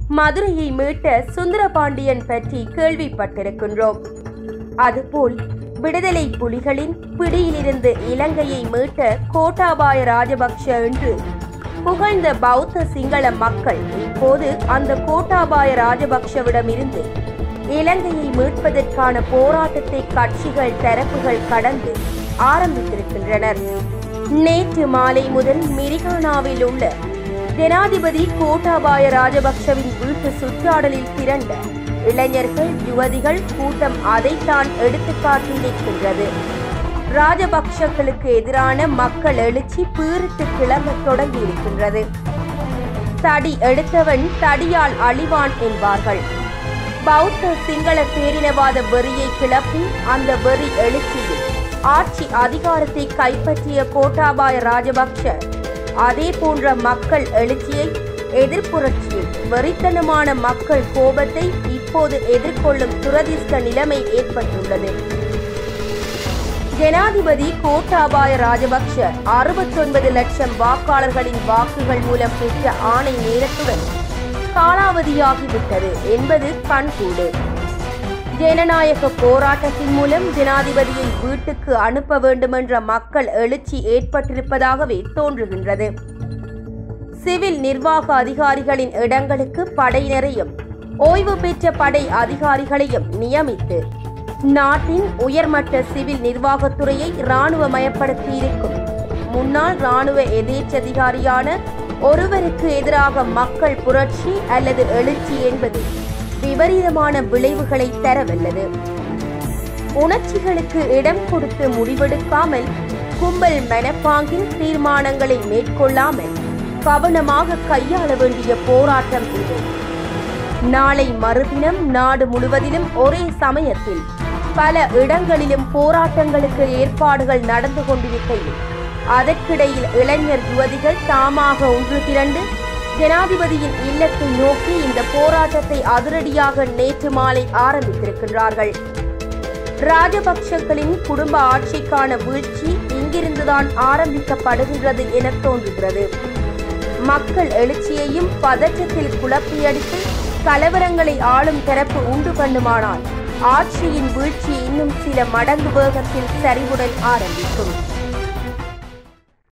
மதுரையை மீட்ட சுந்தரபாண்டியன் பற்றி கேள்விப்பட்டிருக்கின்றோம் அதுபோல் விடுதலை புலிகளின் பிடியிலிருந்து இலங்கையை மீட்ட கோட்டாபாய ராஜபக்ஷ என்று புகழ்ந்த பௌத்த சிங்கள மக்கள் இப்போது அந்த கோட்டாபாய ராஜபக்ஷவிடமிருந்து இலங்கையை மீட்பதற்கான போராட்டத்தை கட்சிகள் தரப்புகள் கடந்து ஆரம்பித்திருக்கின்றனர் நேற்று மாலை முதல் மிரிகானாவில் உள்ள ஜனாதிபதி கோட்டாபாய ராஜபக்ஷவின் வீட்டு சுற்றாடலில் திரண்ட இளைஞர்கள் யுவதிகள் கூட்டம் அதைத்தான் எடுத்துக்காட்டி நிற்கின்றது ராஜபக்ஷக்களுக்கு எதிரான மக்கள் எழுச்சி பீரிட்டு கிளம்பத் தொடங்கி இருக்கின்றது தடி எடுத்தவன் தடியால் அழிவான் என்பார்கள் பௌத்த சிங்கள பேரினவாத வெறியை கிளப்பி அந்த வெறி எழுச்சியில் ஆட்சி அதிகாரத்தை கைப்பற்றிய கோட்டாபாய ராஜபக்ஷ அதே போன்ற மக்கள் எழுச்சியை எதிர்ப்புரட்சியை வெறித்தனமான மக்கள் கோபத்தை இப்போது எதிர்கொள்ளும் துரதிர்ஷ்ட நிலைமை ஏற்பட்டுள்ளது ஜனாதிபதி கோட்டாபாய ராஜபக்ஷ அறுபத்தொன்பது லட்சம் வாக்காளர்களின் வாக்குகள் மூலம் பெற்ற ஆணை நேரத்துடன் காலாவதியாகிவிட்டது என்பது கண்கூடு ஜனநாயக போராட்டத்தின் மூலம் ஜனாதிபதியை வீட்டுக்கு அனுப்ப வேண்டுமென்ற மக்கள் எழுச்சி ஏற்பட்டிருப்பதாகவே தோன்றுகின்றது சிவில் நிர்வாக அதிகாரிகளின் இடங்களுக்கு படையினரையும் ஓய்வு பெற்ற படை அதிகாரிகளையும் நியமித்து நாட்டின் உயர்மட்ட சிவில் நிர்வாகத்துறையை இராணுவமயப்படுத்தியிருக்கும் முன்னாள் இராணுவ எதேச்சதிகாரியான ஒருவருக்கு எதிராக மக்கள் புரட்சி அல்லது எழுச்சி என்பது விபரீதமான விளைவுகளை தரவல்லது உணர்ச்சிகளுக்கு இடம் கொடுத்து முடிவெடுக்காமல் கும்பல் மனப்பாங்கில் தீர்மானங்களை மேற்கொள்ளாமல் கவனமாக கையாள வேண்டிய போராட்டம் இது நாளை மறுதினம் நாடு முழுவதிலும் ஒரே சமயத்தில் பல இடங்களிலும் போராட்டங்களுக்கு ஏற்பாடுகள் நடந்து கொண்டிருக்கையில் அதற்கிடையில் இளைஞர் யுவதிகள் தாமாக ஒன்று திரண்டு ஜனாதிபதியின் இல்லத்தை நோக்கி இந்த போராட்டத்தை அதிரடியாக நேற்று மாலை ஆரம்பித்திருக்கின்றார்கள் ராஜபக்ஷக்களின் குடும்ப ஆட்சிக்கான வீழ்ச்சி இங்கிருந்துதான் ஆரம்பிக்கப்படுகின்றது என தோன்றுகிறது மக்கள் எழுச்சியையும் பதற்றத்தில் குழப்பியடித்து கலவரங்களை ஆளும் தரப்பு உண்டு பண்ணுமானால் ஆட்சியின் வீழ்ச்சி இன்னும் சில மடங்கு வேகத்தில் சரிவுடன் ஆரம்பிக்கும்